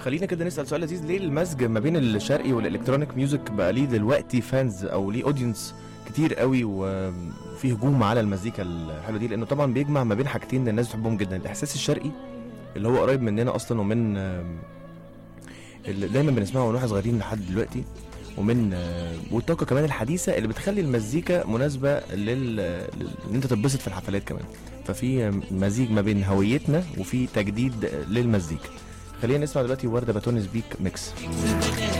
خلينا كده نسال سؤال لذيذ ليه المزج ما بين الشرقي والالكترونيك ميوزك بقى ليه دلوقتي فانز او ليه اودينس كتير قوي وفي هجوم على المزيكا الحلوه دي لانه طبعا بيجمع ما بين حاجتين الناس بتحبهم جدا الاحساس الشرقي اللي هو قريب مننا اصلا ومن آم، اللي دايما بنسمعه من واحنا صغيرين لحد دلوقتي ومن آه، والطاقه كمان الحديثه اللي بتخلي المزيكا مناسبه لل لل- ان انت تتبسط في الحفلات كمان ففي آم، مزيج ما بين هويتنا وفي تجديد للمزيكا خلينا نسمع دلوقتي ورده باتون سبيك ميكس